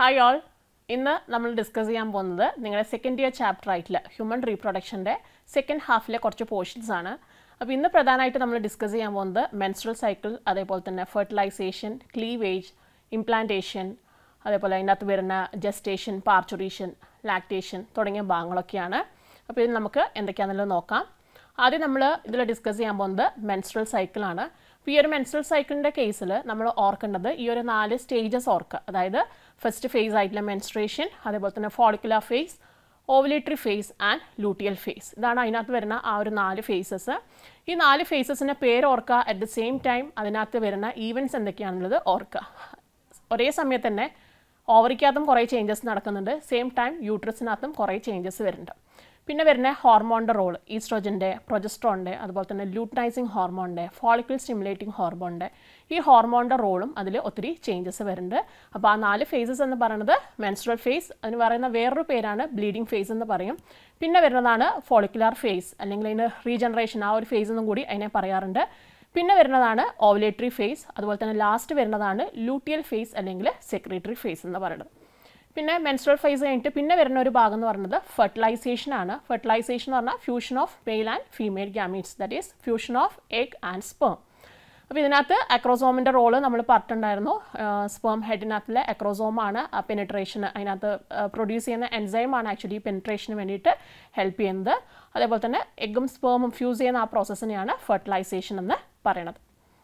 Hi all ഇന്ന് നമ്മൾ discuss ചെയ്യാൻ പോകുന്നത് നിങ്ങളുടെ സെക്കൻഡ് ഇയർ ചാപ്റ്റർ ആയിട്ടുള്ള ഹ്യൂമൻ റീപ്രൊഡക്ഷൻ്റെ സെക്കൻഡ് ഹാഫിലെ കുറച്ച് പോർഷൻസ് ആണ് അപ്പോൾ ഇന്ന് പ്രധാനമായിട്ട് നമ്മൾ ഡിസ്കസ് ചെയ്യാൻ പോകുന്നത് മെൻസ്ട്രൽ സൈക്കിൾ അതേപോലെ തന്നെ ഫെർട്ടിലൈസേഷൻ ക്ലീവേജ് ഇംപ്ലാന്റേഷൻ അതേപോലെ അതിനകത്ത് വരുന്ന ജസ്റ്റേഷൻ പാർച്ചുറേഷൻ ലാക്ടേഷൻ തുടങ്ങിയ ഭാഗങ്ങളൊക്കെയാണ് അപ്പോൾ ഇത് നമുക്ക് എന്തൊക്കെയാണെന്നുള്ളത് നോക്കാം ആദ്യം നമ്മൾ ഇതിൽ ഡിസ്കസ് ചെയ്യാൻ പോകുന്നത് മെൻസ്ട്രൽ സൈക്കിളാണ് അപ്പോൾ ഈ ഒരു മെൻസ്ട്രൽ സൈക്കിളിൻ്റെ കേസിൽ നമ്മൾ ഓർക്കേണ്ടത് ഈ ഒരു നാല് സ്റ്റേജസ് ഓർക്കുക അതായത് ഫസ്റ്റ് ഫേസ് ആയിട്ടുള്ള മെൻസ്ട്രേഷൻ അതേപോലെ തന്നെ follicular phase ovulatory phase and luteal phase ഇതാണ് അതിനകത്ത് വരുന്ന ആ ഒരു നാല് ഫേസസ് ഈ നാല് ഫേസസിൻ്റെ പേര് ഓർക്കുക അറ്റ് ദ സെയിം ടൈം അതിനകത്ത് വരുന്ന ഈവൻറ്റ്സ് എന്തൊക്കെയാണെന്നുള്ളത് ഓർക്കുക ഒരേ സമയത്ത് തന്നെ ഓവറിക്കകത്തും കുറേ ചേഞ്ചസ് നടക്കുന്നുണ്ട് സെയിം ടൈം യൂട്രസിനകത്തും കുറേ ചേഞ്ചസ് വരുന്നുണ്ട് പിന്നെ വരുന്ന ഹോർമോണിൻ്റെ റോൾ ഈസ്ട്രോജൻ്റെ പ്രൊജസ്ട്രോണിൻ്റെ അതുപോലെ തന്നെ ലൂട്ടനൈസിങ് ഹോർമോണിൻ്റെ ഫോളിക്കിൾ സ്റ്റിമുലേറ്റിംഗ് ഹോർമോണിൻ്റെ ഈ ഹോർമോണിൻ്റെ റോളും അതിൽ ഒത്തിരി ചേഞ്ചസ് വരുന്നുണ്ട് അപ്പോൾ ആ നാല് ഫേസസ് എന്ന് പറയുന്നത് മെൻസ്ട്രൽ ഫേസ് അതിന് പറയുന്ന വേറൊരു പേരാണ് ബ്ലീഡിംഗ് ഫേസ് എന്ന് പറയും പിന്നെ വരുന്നതാണ് ഫോളിക്കുലാർ ഫേസ് അല്ലെങ്കിൽ അതിന് റീജനറേഷൻ ആ ഒരു ഫേസ് എന്നും കൂടി അതിനെ പറയാറുണ്ട് പിന്നെ വരുന്നതാണ് ഓവുലേറ്ററി ഫേസ് അതുപോലെ തന്നെ ലാസ്റ്റ് വരുന്നതാണ് ലൂട്ടിയൽ ഫേസ് അല്ലെങ്കിൽ സെക്രട്ടറി ഫേസ് എന്ന് പറയുന്നത് പിന്നെ മെൻസ്ട്രൽ ഫേസ് കഴിഞ്ഞിട്ട് പിന്നെ വരുന്ന ഒരു ഭാഗം എന്ന് പറയുന്നത് ഫെർട്ടിലൈസേഷൻ ആണ് ഫെർട്ടിലൈസേഷൻ എന്ന് പറഞ്ഞാൽ fusion of male and female gametes that is fusion of egg and sperm അപ്പോൾ ഇതിനകത്ത് അക്രോസോമിൻ്റെ റോള് നമ്മൾ പറഞ്ഞിട്ടുണ്ടായിരുന്നു സ്പേം ഹെഡിനകത്തിലെ അക്രോസോമാണ് ആ പെനിട്രേഷൻ അതിനകത്ത് പ്രൊഡ്യൂസ് ചെയ്യുന്ന എൻസൈമാണ് ആക്ച്വലി പെനിട്രേഷന് വേണ്ടിയിട്ട് ഹെൽപ്പ് ചെയ്യുന്നത് അതേപോലെ തന്നെ എഗ്ഗും സ്പേമും ഫ്യൂസ് ചെയ്യുന്ന ആ പ്രോസസ്സിനെയാണ് ഫെർട്ടിലൈസേഷൻ എന്ന് പറയുന്നത്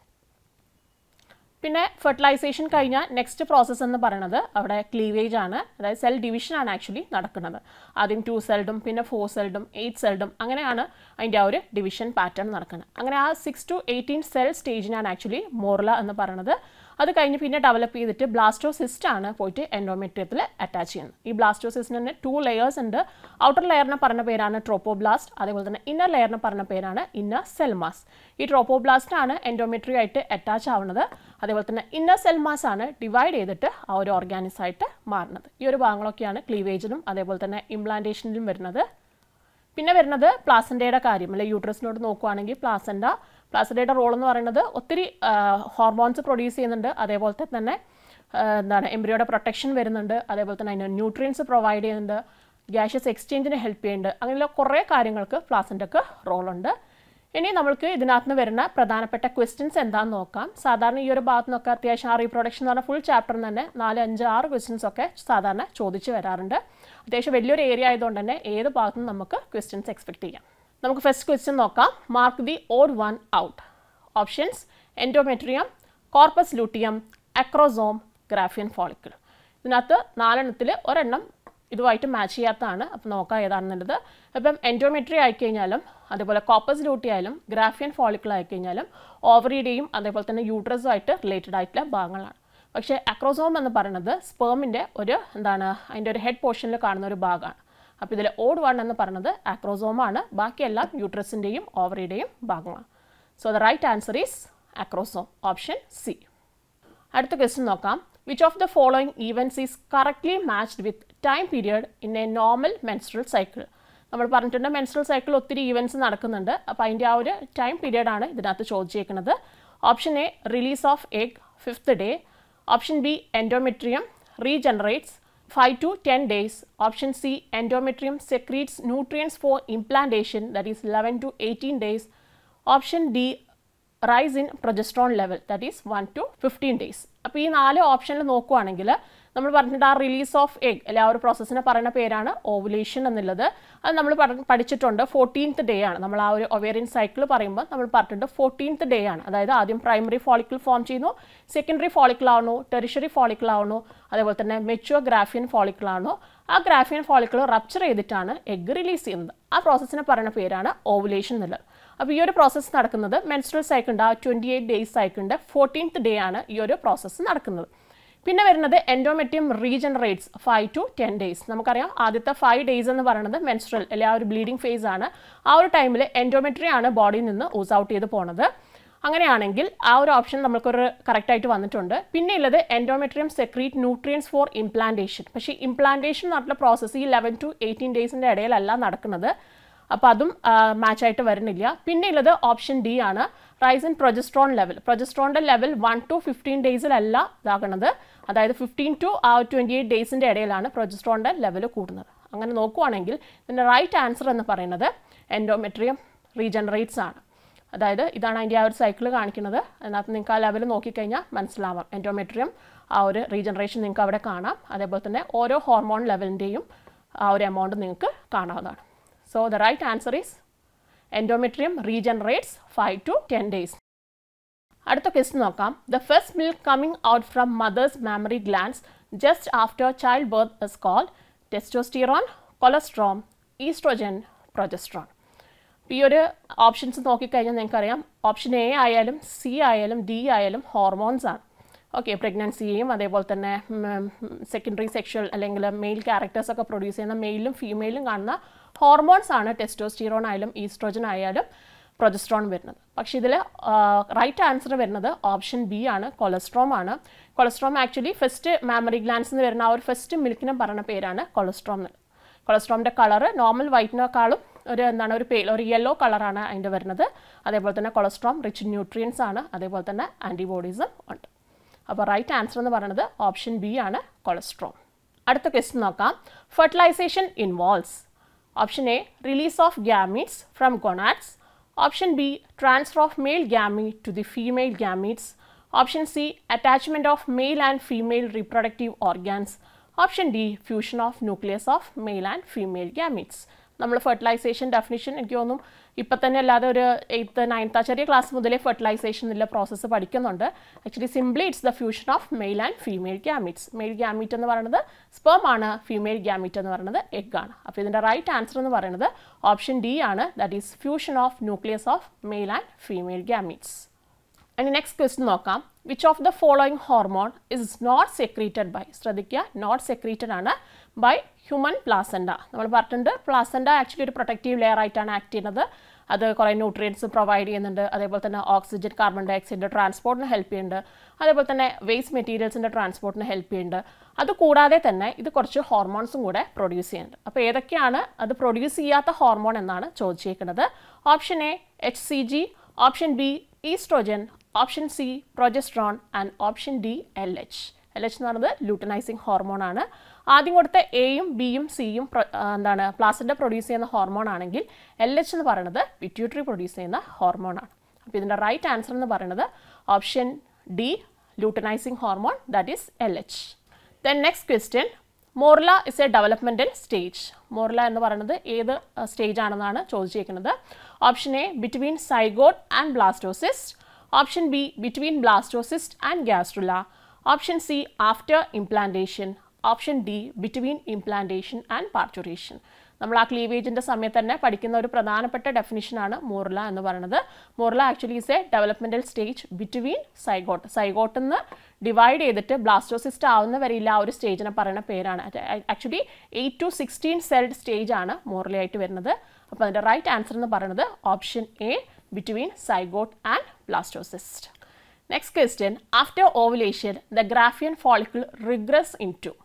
പിന്നെ ഫെർട്ടിലൈസേഷൻ കഴിഞ്ഞാൽ നെക്സ്റ്റ് പ്രോസസ്സ് എന്ന് പറയുന്നത് അവിടെ ക്ലീവേജ് ആണ് അതായത് സെൽ ഡിവിഷൻ ആണ് ആക്ച്വലി നടക്കുന്നത് ആദ്യം ടു സെൽഡും പിന്നെ ഫോർ സെൽഡും എയ്റ്റ് സെൽഡും അങ്ങനെയാണ് അതിൻ്റെ ആ ഒരു ഡിവിഷൻ പാറ്റേൺ നടക്കുന്നത് അങ്ങനെ ആ സിക്സ് ടു എയ്റ്റീൻ സെൽ സ്റ്റേജിനാണ് ആക്ച്വലി മോർല എന്ന് പറയുന്നത് അത് കഴിഞ്ഞ് പിന്നെ ഡെവലപ്പ് ചെയ്തിട്ട് ബ്ലാസ്റ്റോസിസ്റ്റ് ആണ് പോയിട്ട് എൻഡോമെട്രിയത്തിൽ അറ്റാച്ച് ചെയ്യുന്നത് ഈ ബ്ലാസ്റ്റോസിസ്റ്റിന് തന്നെ ടു ലെയേഴ്സ് ഉണ്ട് ഔട്ടർ ലെയറിനെ പറഞ്ഞ പേരാണ് ട്രോപ്പോബ്ലാസ്റ്റ് അതേപോലെ തന്നെ ഇന്നർ ലെയറിനെ പറഞ്ഞ പേരാണ് ഇന്നർ സെൽമാസ് ഈ ട്രോപ്പോബ്ലാസ്റ്റ് ആണ് എൻഡോമെട്രി ആയിട്ട് അറ്റാച്ച് ആവുന്നത് അതേപോലെ തന്നെ ഇന്നർ സെൽമാസ് ആണ് ഡിവൈഡ് ചെയ്തിട്ട് ആ ഒരു ഓർഗാനിസ് ആയിട്ട് മാറുന്നത് ഈ ഒരു ഭാഗങ്ങളൊക്കെയാണ് ക്ലീവേജിലും അതേപോലെ തന്നെ ഇംപ്ലാന്റേഷനിലും വരുന്നത് പിന്നെ വരുന്നത് പ്ലാസൻ്റയുടെ കാര്യം അല്ലെ യൂട്രസിനോട് നോക്കുവാണെങ്കിൽ പ്ലാസൻ്റ പ്ലാസൻ്റയുടെ റോൾ എന്ന് പറയുന്നത് ഒത്തിരി ഹോർമോൺസ് പ്രൊഡ്യൂസ് ചെയ്യുന്നുണ്ട് അതേപോലെ തന്നെ എന്താണ് എംബ്രിയോയുടെ പ്രൊട്ടക്ഷൻ വരുന്നുണ്ട് അതേപോലെ തന്നെ അതിന് ന്യൂട്രിയൻസ് പ്രൊവൈഡ് ചെയ്യുന്നുണ്ട് ഗ്യാഷ്യസ് എക്സ്ചേഞ്ചിന് ഹെൽപ്പ് ചെയ്യുന്നുണ്ട് അങ്ങനെയുള്ള കുറേ കാര്യങ്ങൾക്ക് പ്ലാസൻ്റക്ക് റോളുണ്ട് ഇനി നമ്മൾക്ക് ഇതിനകത്ത് നിന്ന് വരുന്ന പ്രധാനപ്പെട്ട ക്വസ്റ്റ്യൻസ് എന്താണെന്ന് നോക്കാം സാധാരണ ഈ ഒരു ഭാഗത്ത് നിന്നൊക്കെ അത്യാവശ്യം ആ റീപ്രൊഡക്ഷൻ എന്ന് പറഞ്ഞാൽ ഫുൾ ചാപ്റ്ററിൽ തന്നെ നാല് അഞ്ച് ആറ് ക്വസ്റ്റ്യൻസ് ഒക്കെ സാധാരണ ചോദിച്ചു വരാറുണ്ട് അത്യാവശ്യം വലിയൊരു ഏരിയ ആയതുകൊണ്ട് തന്നെ ഏത് ഭാഗത്തു നിന്ന് നമുക്ക് ക്വസ്റ്റ്യൻസ് എക്സ്പെക്ട് ചെയ്യാം നമുക്ക് ഫസ്റ്റ് ക്വസ്റ്റ്യൻ നോക്കാം mark the odd one out options endometrium corpus luteum acrosome Graafian follicle ഇതിനകത്ത് നാലെണ്ണത്തിൽ ഒരെണ്ണം ഇതുമായിട്ട് മാച്ച് ചെയ്യാത്തതാണ് അപ്പോൾ നോക്കാം ഏതാണെന്നുള്ളത് അപ്പം എൻഡോമെട്രി ആയിക്കഴിഞ്ഞാലും അതേപോലെ കോപ്പസ് ലൂട്ടി ആയാലും ഗ്രാഫിയൻ ഫോളിക്കിൾ ആയിക്കഴിഞ്ഞാലും ഓവറിയുടെയും അതേപോലെ തന്നെ യൂട്രസുമായിട്ട് റിലേറ്റഡ് ആയിട്ടുള്ള ഭാഗങ്ങളാണ് പക്ഷേ അക്രോസോം എന്ന് പറയുന്നത് സ്പേമിൻ്റെ ഒരു എന്താണ് അതിൻ്റെ ഒരു ഹെഡ് പോർഷനിൽ കാണുന്ന ഒരു ഭാഗമാണ് അപ്പോൾ ഇതിൽ ഓഡ് വൺ എന്ന് പറയുന്നത് അക്രോസോമാണ് ബാക്കിയെല്ലാം യൂട്രസിൻ്റെയും ഓവറിയുടെയും ഭാഗമാണ് so the right answer is acrosome option C അടുത്ത ക്വസ്റ്റ്യൻ നോക്കാം which of the following events is correctly matched with time period in a normal menstrual cycle നമ്മൾ പറഞ്ഞിട്ടുണ്ട് മെൻസ്ട്രൽ സൈക്കിൾ ഒത്തിരി ഈവൻറ്റ്സ് നടക്കുന്നുണ്ട് അപ്പോൾ അതിൻ്റെ ആ ഒരു ടൈം പീരിയഡാണ് ഇതിനകത്ത് ചോദിച്ചേക്കുന്നത് option A release of egg fifth day option B endometrium regenerates five to ten days option C endometrium secretes nutrients for implantation that is eleven to eighteen days option D rise in progesterone level that is one to fifteen days അപ്പോൾ ഈ നാല് ഓപ്ഷനിൽ നോക്കുവാണെങ്കിൽ നമ്മൾ പറഞ്ഞിട്ട് ആ release of egg അല്ലെ ആ ഒരു പ്രോസസ്സിനെ പറയുന്ന പേരാണ് ഓവുലേഷൻ എന്നുള്ളത് അത് നമ്മൾ പഠിച്ചിട്ടുണ്ട് ഫോർട്ടീൻത്ത് ഡേ ആണ് നമ്മൾ ആ ഒരു ഒവേറിയൻ സൈക്കിൾ പറയുമ്പോൾ നമ്മൾ പറഞ്ഞിട്ടുണ്ട് ഫോർട്ടീൻത്ത് ഡേ ആണ് അതായത് ആദ്യം പ്രൈമറി ഫോളിക്കിൾ ഫോം ചെയ്യുന്നു സെക്കൻഡറി ഫോളിക്കിൾ ആവണോ ടെറിഷറി ഫോളിക്കിൾ ആവണോ അതേപോലെ തന്നെ മെച്ചുവർ ഗ്രാഫിയൻ ഫോളിക്കിൾ ആണോ ആ ഗ്രാഫിയൻ ഫോളിക്കിൾ റപ്ചർ ചെയ്തിട്ടാണ് എഗ് റിലീസ് ചെയ്യുന്നത് ആ പ്രോസസ്സിനെ പറയുന്ന പേരാണ് ഓവുലേഷൻ എന്നുള്ളത് അപ്പോൾ ഈ ഒരു പ്രോസസ്സ് നടക്കുന്നത് മെൻസ്ട്രൽ സൈക്കിളിൻ്റെ ആ ട്വൻറ്റി എയ്റ്റ് ഡേയ്സ് സൈക്കിളിൻ്റെ ഫോർട്ടീൻത്ത് ഡേ ആണ് ഈ ഒരു പ്രോസസ്സ് നടക്കുന്നത് പിന്നെ വരുന്നത് endometrium regenerates five to ten days നമുക്കറിയാം ആദ്യത്തെ ഫൈവ് ഡേയ്സ് എന്ന് പറയുന്നത് മെൻസ്ട്രൽ അല്ലെ ആ ഒരു ബ്ലീഡിംഗ് ഫേസ് ആണ് ആ ഒരു ടൈമിൽ എൻഡോമെട്രി ആണ് ബോഡിയിൽ നിന്ന് ഊസ് ഔട്ട് ചെയ്ത് പോണത് അങ്ങനെയാണെങ്കിൽ ആ ഒരു ഓപ്ഷൻ നമുക്കൊരു കറക്റ്റായിട്ട് വന്നിട്ടുണ്ട് പിന്നെ ഉള്ളത് endometrium secrete nutrients for implantation പക്ഷേ ഇംപ്ലാന്റേഷൻ എന്നുള്ള പ്രോസസ്സ് ഈ ലെവൻ ടു എയ്റ്റീൻ ഡേയ്സിൻ്റെ ഇടയിലല്ല നടക്കുന്നത് അപ്പോൾ അതും മാച്ചായിട്ട് വരുന്നില്ല പിന്നെ ഉള്ളത് ഓപ്ഷൻ ഡി ആണ് റൈസ് ഇൻ പ്രൊജസ്ട്രോൺ ലെവൽ പ്രൊജസ്ട്രോണിൻ്റെ ലെവൽ വൺ ടു ഫിഫ്റ്റീൻ ഡേയ്സിലല്ല ഇതാകുന്നത് അതായത് ഫിഫ്റ്റീൻ ടു ആ ട്വൻറ്റി എയ്റ്റ് ഡേയ്സിൻ്റെ ഇടയിലാണ് പ്രൊജസ്ട്രോണിൻ്റെ ലെവൽ കൂടുന്നത് അങ്ങനെ നോക്കുവാണെങ്കിൽ ഇതിൻ്റെ റൈറ്റ് ആൻസർ എന്ന് പറയുന്നത് എൻഡോമെട്രിയം റീജനറേറ്റ്സ് ആണ് അതായത് ഇതാണ് അതിൻ്റെ ആ ഒരു സൈക്കിൾ കാണിക്കുന്നത് അതിനകത്ത് നിങ്ങൾക്ക് ആ ലെവൽ നോക്കിക്കഴിഞ്ഞാൽ മനസ്സിലാവാം എൻഡോമെട്രിയം ആ ഒരു റീജനറേഷൻ നിങ്ങൾക്ക് അവിടെ കാണാം അതേപോലെ തന്നെ ഓരോ ഹോർമോൺ ലെവലിൻ്റെയും ആ ഒരു എമൗണ്ട് നിങ്ങൾക്ക് കാണാവുന്നതാണ് so the right answer is endometrium regenerates five to ten days അടുത്ത ക്വസ്റ്റ് നോക്കാം the first milk coming out from mother's mammary glands just after childbirth is called testosterone colostrum oestrogen progesterone ഈ ഒരു options നോക്കിക്കഴിഞ്ഞാൽ നിങ്ങൾക്കറിയാം option A ആയാലും C ആയാലും D ആയാലും hormones ആണ് ഓക്കെ പ്രഗ്നൻസിയെയും അതേപോലെ തന്നെ സെക്കൻഡറി സെക്ഷൽ അല്ലെങ്കിൽ മെയിൽ ക്യാരക്ടേഴ്സ് ഒക്കെ പ്രൊഡ്യൂസ് ചെയ്യുന്ന മെയിലും ഫീമെയിലും കാണുന്ന ഹോർമോൺസ് ആണ് ടെസ്റ്റോസ്റ്റീറോൺ ആയാലും ഈസ്ട്രോജൻ ആയാലും പ്രൊജസ്ട്രോൺ വരുന്നത് പക്ഷേ ഇതിൽ റൈറ്റ് ആൻസർ വരുന്നത് ഓപ്ഷൻ ബി ആണ് കൊളസ്ട്രോം ആണ് colostrum actually first mammary glands എന്ന് വരുന്ന ആ ഒരു ഫസ്റ്റ് മിൽക്കിന് പറയുന്ന പേരാണ് കൊളസ്ട്രോം എന്നുള്ളത് കൊളസ്ട്രോമിൻ്റെ കളറ് നോർമൽ വൈറ്റിനേക്കാളും ഒരു എന്താണ് ഒരു പേ ഒരു യെല്ലോ കളറാണ് അതിൻ്റെ വരുന്നത് അതേപോലെ തന്നെ കൊളസ്ട്രോം റിച്ച് ന്യൂട്രിയൻസ് ആണ് അതേപോലെ തന്നെ ആൻറ്റിബോഡീസും ഉണ്ട് അപ്പോൾ റൈറ്റ് ആൻസർ എന്ന് പറയുന്നത് ഓപ്ഷൻ ബി ആണ് കൊളസ്ട്രോം അടുത്ത ക്വസ്റ്റ്യൻ നോക്കാം fertilisation involves option A release of gametes from gonads option B transfer of male gamete to the female gametes option C attachment of male and female reproductive organs option D fusion of nucleus of male and female gametes നമ്മൾ fertilisation definition എനിക്ക് തോന്നും ഇപ്പം തന്നെ അല്ലാതെ ഒരു eighth ninth ചെറിയ class മുതലേ fertilisation എന്നുള്ള പ്രോസസ്സ് പഠിക്കുന്നുണ്ട് actually simply it's the fusion of male and female gametes mail gamete എന്ന് പറയുന്നത് സ്പേം ആണ് ഫീമെയിൽ ഗ്യാമീറ്റ് എന്ന് പറയുന്നത് എഗ് ആണ് അപ്പോൾ ഇതിൻ്റെ റൈറ്റ് ആൻസർ എന്ന് പറയുന്നത് ഓപ്ഷൻ ഡി ആണ് that is fusion of nucleus of male and female gametes ഇനി നെക്സ്റ്റ് ക്വസ്റ്റ്യൻ നോക്കാം which of the following hormone is not secreted by ശ്രദ്ധിക്കുക നോട്ട് സെക്രീറ്റഡ് ആണ് ബൈ ഹ്യൂമൻ പ്ലാസൻഡ നമ്മൾ പറഞ്ഞിട്ടുണ്ട് പ്ലാസൻഡ ആക്ച്വലി ഒരു പ്രൊട്ടക്റ്റീവ് ലെയർ ആയിട്ടാണ് act ചെയ്യുന്നത് അത് കുറേ ന്യൂട്രിയൻസ് പ്രൊവൈഡ് ചെയ്യുന്നുണ്ട് അതേപോലെ തന്നെ ഓക്സിജൻ കാർബൺ ഡൈ ഓക്സൈഡിൻ്റെ ട്രാൻസ്പോർട്ടിന് ഹെൽപ്പ് ചെയ്യുന്നുണ്ട് അതേപോലെ തന്നെ വേസ്റ്റ് മെറ്റീരിയൽസിൻ്റെ ട്രാൻസ്പോർട്ടിന് ഹെൽപ്പ് ചെയ്യുന്നുണ്ട് അത് കൂടാതെ തന്നെ ഇത് കുറച്ച് ഹോർമോൺസും കൂടെ പ്രൊഡ്യൂസ് ചെയ്യുന്നുണ്ട് അപ്പോൾ ഏതൊക്കെയാണ് അത് പ്രൊഡ്യൂസ് ചെയ്യാത്ത ഹോർമോൺ എന്നാണ് ചോദിച്ചേക്കുന്നത് option A H C G option B estrogen option C progesterone and option D L H L H എന്ന് പറയുന്നത് ലൂട്ടനൈസിങ് ഹോർമോൺ ആണ് ആദ്യം കൊടുത്ത എയും ബിയും സിയും എന്താണ് പ്ലാസിൻ്റെ പ്രൊഡ്യൂസ് ചെയ്യുന്ന ഹോർമോൺ ആണെങ്കിൽ എൽ എച്ച് എന്ന് പറയുന്നത് പിറ്റ്യൂട്ടറി പ്രൊഡ്യൂസ് ചെയ്യുന്ന ഹോർമോൺ ആണ് അപ്പോൾ ഇതിൻ്റെ റൈറ്റ് ആൻസർ എന്ന് പറയുന്നത് option D luteinizing hormone that is L H then next question morula is a developmental stage morula എന്ന് പറയുന്നത് ഏത് സ്റ്റേജ് ആണെന്നാണ് ചോദിച്ചിരിക്കുന്നത് option A between zygote and blastocyst option B between blastocyst and gastrula option C after implantation option D between implantation and parturition നമ്മൾ ആ ക്ലീവേജിൻ്റെ സമയത്ത് തന്നെ പഠിക്കുന്ന ഒരു പ്രധാനപ്പെട്ട ഡെഫിനിഷനാണ് മോർല എന്ന് പറയുന്നത് morula actually is a developmental stage between zygote സൈഗോട്ടിൽ നിന്ന് ഡിവൈഡ് ചെയ്തിട്ട് ബ്ലാസ്റ്റോസിസ്റ്റ് ആവുന്ന വരെയില്ല ആ ഒരു സ്റ്റേജിനെ പറയുന്ന പേരാണ് actually eight to sixteen celled stage ആണ് മോർലയായിട്ട് വരുന്നത് അപ്പോൾ അതിൻ്റെ റൈറ്റ് ആൻസർ എന്ന് പറയുന്നത് option A between zygote and blastocyst next question after ovulation the graafian follicle regress into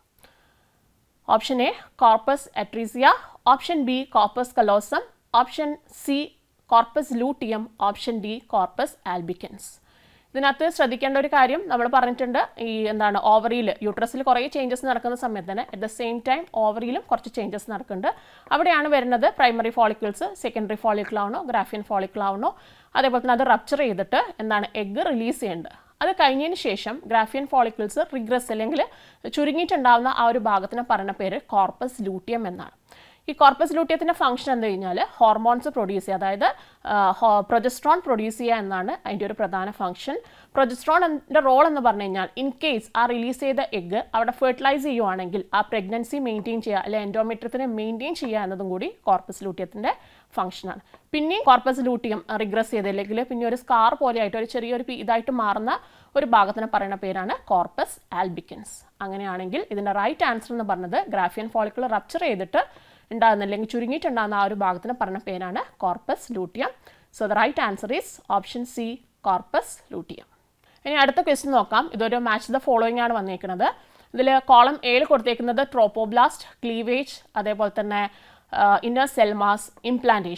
option A corpus atresia option B corpus callosum option C corpus luteum option D corpus albicans ഇതിനകത്ത് ശ്രദ്ധിക്കേണ്ട ഒരു കാര്യം നമ്മൾ പറഞ്ഞിട്ടുണ്ട് ഈ എന്താണ് ഓവറിയിൽ യൂട്രസിൽ കുറേ changes നടക്കുന്ന സമയത്ത് തന്നെ അറ്റ് ദ സെയിം ടൈം ഓവറിയിലും കുറച്ച് ചേഞ്ചസ് നടക്കുന്നുണ്ട് അവിടെയാണ് വരുന്നത് പ്രൈമറി ഫോളിക്കിൾസ് സെക്കൻഡറി ഫോളിക്കിൾ ആവണോ ഗ്രാഫിയൻ ഫോളിക്കിൾ ആവണോ അതേപോലെ തന്നെ അത് റപ്ചർ ചെയ്തിട്ട് എന്താണ് എഗ്ഗ് റിലീസ് ചെയ്യേണ്ടത് അത് കഴിഞ്ഞതിന് ശേഷം ഗ്രാഫിയൻ ഫോളിക്കിൾസ് റിഗ്രസ് അല്ലെങ്കിൽ ചുരുങ്ങിയിട്ടുണ്ടാവുന്ന ആ ഒരു ഭാഗത്തിന് പറയുന്ന പേര് കോർപ്പസ് ലൂട്ടിയം എന്നാണ് ഈ കോർപ്പസ് ലൂട്ടിയത്തിൻ്റെ ഫംഗ്ഷൻ എന്ത് കഴിഞ്ഞാൽ ഹോർമോൺസ് പ്രൊഡ്യൂസ് ചെയ്യുക അതായത് പ്രൊജസ്ട്രോൺ പ്രൊഡ്യൂസ് ചെയ്യുക എന്നാണ് അതിൻ്റെ ഒരു പ്രധാന ഫംഗ്ഷൻ പ്രൊജസ്ട്രോണിൻ്റെ റോൾ എന്ന് പറഞ്ഞു കഴിഞ്ഞാൽ ഇൻ കേസ് ആ റിലീസ് ചെയ്ത എഗ്ഗ് അവിടെ ഫെർട്ടിലൈസ് ചെയ്യുവാണെങ്കിൽ ആ പ്രഗ്നൻസി മെയിൻറ്റെയിൻ ചെയ്യുക അല്ലെങ്കിൽ എൻഡോമെട്രിയത്തിനെ മെയിൻറ്റെയിൻ ചെയ്യുക എന്നതും കൂടി കോർപ്പസ് ലൂട്ടിയത്തിൻ്റെ ഫംഗ്ഷനാണ് പിന്നെയും കോർപ്പസ് ലൂട്ടിയം റിഗ്രസ് ചെയ്തില്ലെങ്കിൽ പിന്നെ ഒരു സ്കാർ പോലെയായിട്ട് ഒരു ചെറിയൊരു ഇതായിട്ട് മാറുന്ന ഒരു ഭാഗത്തിന് പറയുന്ന പേരാണ് കോർപ്പസ് ആൽബിക്കൻസ് അങ്ങനെയാണെങ്കിൽ ഇതിൻ്റെ റൈറ്റ് ആൻസർ എന്ന് പറഞ്ഞത് ഗ്രാഫിയൻ ഫോളിക്കുലർ റപ്ചർ ചെയ്തിട്ട് ഉണ്ടാകുന്ന അല്ലെങ്കിൽ ചുരുങ്ങിയിട്ടുണ്ടാകുന്ന ആ ഒരു ഭാഗത്തിന് പറഞ്ഞ പേരാണ് corpus luteum so the right answer is option C corpus luteum ഇനി അടുത്ത ക്വസ്റ്റ്യൻ നോക്കാം ഇതൊരു മാച്ച് ദ ഫോളോയിങ് ആണ് വന്നേക്കുന്നത് ഇതിൽ കോളം എയിൽ കൊടുത്തേക്കുന്നത് ട്രോപ്പോബ്ലാസ്റ്റ് ക്ലീവേജ് അതേപോലെ തന്നെ ഇന്നർ സെൽ മാസ് ഇംപ്ലാന്റേഷൻ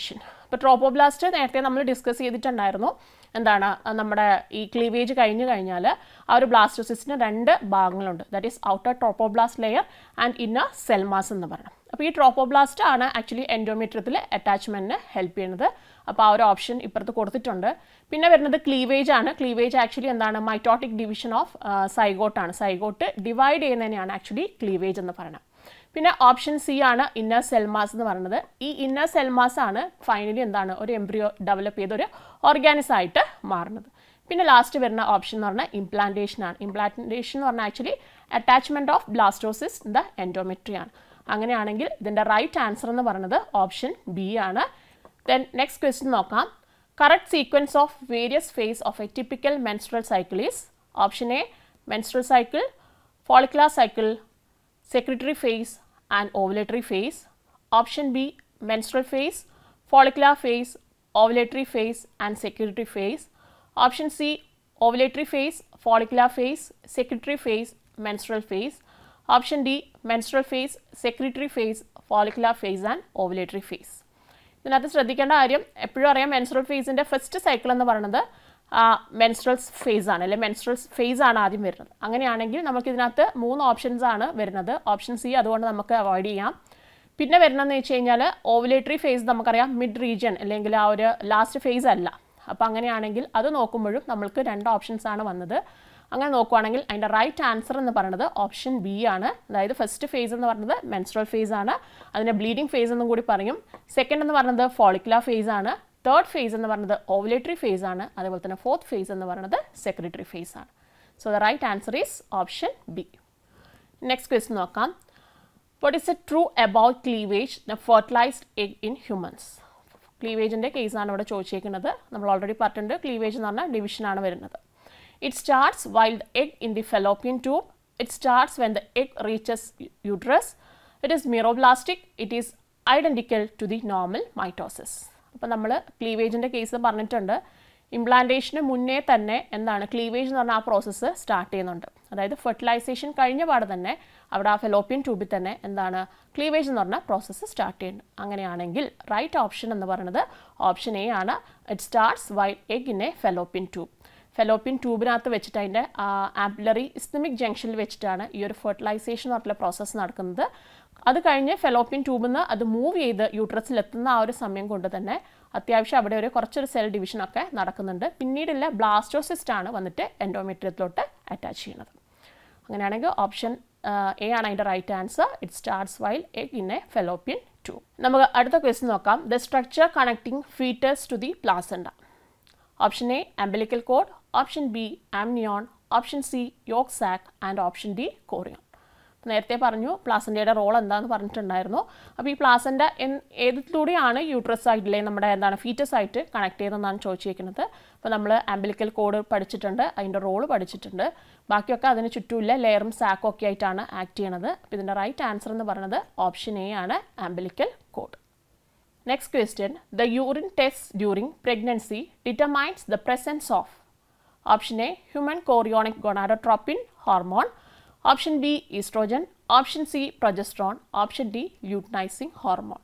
അപ്പോൾ ട്രോപ്പോബ്ലാസ്റ്റ് നേരത്തെ നമ്മൾ ഡിസ്കസ് ചെയ്തിട്ടുണ്ടായിരുന്നു എന്താണ് ആ, നമ്മുടെ ഈ ക്ലീവേജ് കഴിഞ്ഞ് കഴിഞ്ഞാൽ ആ ഒരു ബ്ലാസ്റ്റോസിസ്റ്റിന് രണ്ട് ഭാഗങ്ങളുണ്ട് that is outer trophoblast layer and inner cell mass എന്ന് പറയണം അപ്പോൾ ഈ ട്രോപ്പോബ്ലാസ്റ്റ് ആണ് ആക്ച്വലി എൻഡോമെട്രിയത്തിൽ അറ്റാച്ച്മെൻറ്റിന് ഹെൽപ്പ് ചെയ്യുന്നത് അപ്പോൾ ആ ഒരു ഓപ്ഷൻ ഇപ്പുറത്ത് കൊടുത്തിട്ടുണ്ട് പിന്നെ വരുന്നത് ക്ലീവേജ് ആണ് ക്ലീവേജ് ആക്ച്വലി എന്താണ് മൈറ്റോട്ടിക് ഡിവിഷൻ ഓഫ് സൈഗോട്ടാണ് സൈഗോട്ട് ഡിവൈഡ് ചെയ്യുന്നതിനെയാണ് ആക്ച്വലി ക്ലീവേജ് എന്ന് പറയുന്നത് പിന്നെ ഓപ്ഷൻ സി ആണ് ഇന്നർ സെൽമാസ് എന്ന് പറയുന്നത് ഈ ഇന്നർ സെൽമാസ് ആണ് ഫൈനലി എന്താണ് ഒരു എംബ്രിയോ ഡെവലപ്പ് ചെയ്ത ഒരു ഓർഗാനിസ് ആയിട്ട് മാറുന്നത് പിന്നെ ലാസ്റ്റ് വരുന്ന ഓപ്ഷൻ എന്ന് പറഞ്ഞാൽ ഇംപ്ലാന്റേഷൻ ആണ് ഇംപ്ലാന്റേഷൻ എന്ന് പറഞ്ഞാൽ actually attachment of blastocyst in the endometrium ആണ് അങ്ങനെയാണെങ്കിൽ ഇതിൻ്റെ റൈറ്റ് ആൻസർ എന്ന് പറയുന്നത് ഓപ്ഷൻ ബി ആണ് ദെൻ നെക്സ്റ്റ് ക്വസ്റ്റ്യൻ നോക്കാം correct sequence of various phase of a typical menstrual cycle is option A menstrual cycle follicular cycle secretory phase and ovulatory phase. Option B menstrual phase, follicular phase, ovulatory phase and secretory phase. Option C ovulatory phase, follicular phase, secretory phase, menstrual phase. Option D menstrual phase, secretory phase, follicular phase and ovulatory phase. ഇതിനകത്ത് ശ്രദ്ധിക്കേണ്ട കാര്യം എപ്പോഴും അറിയാം menstrual ഫേസിൻ്റെ first cycle എന്ന് പറയുന്നത് menstrual face ആണ് അല്ലെ menstrual face ആണ് ആദ്യം വരുന്നത് അങ്ങനെയാണെങ്കിൽ നമുക്ക് ഇതിനകത്ത് മൂന്ന് ഓപ്ഷൻസ് ആണ് വരുന്നത് ഓപ്ഷൻ സി അതുകൊണ്ട് നമുക്ക് അവോയ്ഡ് ചെയ്യാം പിന്നെ വരുന്നതെന്ന് വെച്ച് കഴിഞ്ഞാൽ ഓവുലേറ്ററി ഫേസ് നമുക്കറിയാം മിഡ് റീജിയൻ അല്ലെങ്കിൽ ആ ഒരു ലാസ്റ്റ് ഫേസ് അല്ല അപ്പോൾ അങ്ങനെയാണെങ്കിൽ അത് നോക്കുമ്പോഴും നമ്മൾക്ക് രണ്ട് ഓപ്ഷൻസ് ആണ് വന്നത് അങ്ങനെ നോക്കുവാണെങ്കിൽ അതിൻ്റെ റൈറ്റ് ആൻസർ എന്ന് പറയുന്നത് ഓപ്ഷൻ ബി ആണ് അതായത് ഫസ്റ്റ് ഫേസ് എന്ന് പറയുന്നത് മെൻസ്ട്രൽ ഫേസ് ആണ് അതിനെ ബ്ലീഡിംഗ് ഫേസ് എന്നും കൂടി പറയും സെക്കൻഡ് എന്ന് പറയുന്നത് ഫോളിക്കുലർ ഫേസ് ആണ് തേർഡ് ഫേസ് എന്ന് പറയുന്നത് ഓവുലേറ്ററി ഫേസ് ആണ് അതേപോലെ തന്നെ ഫോർത്ത് ഫേസ് എന്ന് പറയുന്നത് സെക്രട്ടറി ഫേസ് ആണ് so the right answer is option B next question നോക്കാം what is a true about cleavage the fertilized egg in humans ക്ലീവേജിൻ്റെ കേസാണ് ഇവിടെ ചോദിച്ചേക്കുന്നത് നമ്മൾ ഓൾറെഡി പറഞ്ഞിട്ടുണ്ട് ക്ലീവേജ് എന്ന് പറഞ്ഞാൽ ഡിവിഷനാണ് വരുന്നത് it starts while the egg in the fallopian tube it starts when the egg reaches uterus it is meroblastic it is identical to the normal mitosis അപ്പോൾ നമ്മൾ ക്ലീവേജിൻ്റെ കേസ് പറഞ്ഞിട്ടുണ്ട് ഇംപ്ലാന്റേഷന് മുന്നേ തന്നെ എന്താണ് ക്ലീവേജ് എന്ന് പറഞ്ഞ ആ പ്രോസസ്സ് സ്റ്റാർട്ട് ചെയ്യുന്നുണ്ട് അതായത് ഫെർട്ടിലൈസേഷൻ കഴിഞ്ഞ പാടെ തന്നെ അവിടെ ആ ഫെലോപ്പിയൻ ട്യൂബിൽ തന്നെ എന്താണ് ക്ലീവേജ് എന്ന് പറഞ്ഞ പ്രോസസ്സ് സ്റ്റാർട്ട് ചെയ്യുന്നുണ്ട് അങ്ങനെയാണെങ്കിൽ റൈറ്റ് ഓപ്ഷൻ എന്ന് പറയുന്നത് ഓപ്ഷൻ എ ആണ് it starts while egg in a fallopian tube fallopian ട്യൂബിനകത്ത് വെച്ചിട്ട് അതിൻ്റെ ആംപ്ലറി ഇസ്തമിക് ജംഗ്ഷനിൽ വെച്ചിട്ടാണ് ഈ ഒരു ഫെർട്ടിലൈസേഷൻ എന്ന് പറഞ്ഞ പ്രോസസ്സ് നടക്കുന്നത് അത് കഴിഞ്ഞ് ഫെലോപ്പിയൻ ട്യൂബിൽ നിന്ന് അത് മൂവ് ചെയ്ത് യൂട്രസിൽ എത്തുന്ന ആ ഒരു സമയം കൊണ്ട് തന്നെ അത്യാവശ്യം അവിടെ ഒരു കുറച്ചൊരു സെൽ ഡിവിഷനൊക്കെ നടക്കുന്നുണ്ട് പിന്നീടുള്ള ബ്ലാസ്റ്റോസിസ്റ്റ് ആണ് വന്നിട്ട് എൻഡോമെട്രിയത്തിലോട്ട് അറ്റാച്ച് ചെയ്യുന്നത് അങ്ങനെയാണെങ്കിൽ ഓപ്ഷൻ എ ആണ് അതിൻ്റെ right answer it starts while egg in a fallopian tube നമുക്ക് അടുത്ത ക്വസ്റ്റ്യൻ നോക്കാം the structure connecting fetus to the placenta option A umbilical cord option B amnion option C yolk sac and option D chorion നേരത്തെ പറഞ്ഞു പ്ലാസൻ്റയുടെ role എന്താണെന്ന് പറഞ്ഞിട്ടുണ്ടായിരുന്നു അപ്പോൾ ഈ placenta N ഏതിലൂടെയാണ് uterus ആയിട്ടില്ലേ നമ്മുടെ എന്താണ് ഫീറ്റസ് ആയിട്ട് കണക്ട് ചെയ്തതെന്നാണ് ചോദിച്ചിരിക്കുന്നത് അപ്പോൾ നമ്മൾ ആംബിലിക്കൽ കോഡ് പഠിച്ചിട്ടുണ്ട് അതിൻ്റെ റോള് പഠിച്ചിട്ടുണ്ട് ബാക്കിയൊക്കെ അതിന് ചുറ്റുമില്ല ലെയറും സാക്കും ഒക്കെ ആയിട്ടാണ് ആക്ട് ചെയ്യണത് അപ്പോൾ ഇതിൻ്റെ റൈറ്റ് ആൻസർ എന്ന് പറയുന്നത് ഓപ്ഷൻ എ ആണ് umbilical cord next question the urine test during pregnancy determines the presence of option A human chorionic gonadotropin hormone option B estrogen option C progesterone option D luteinizing hormone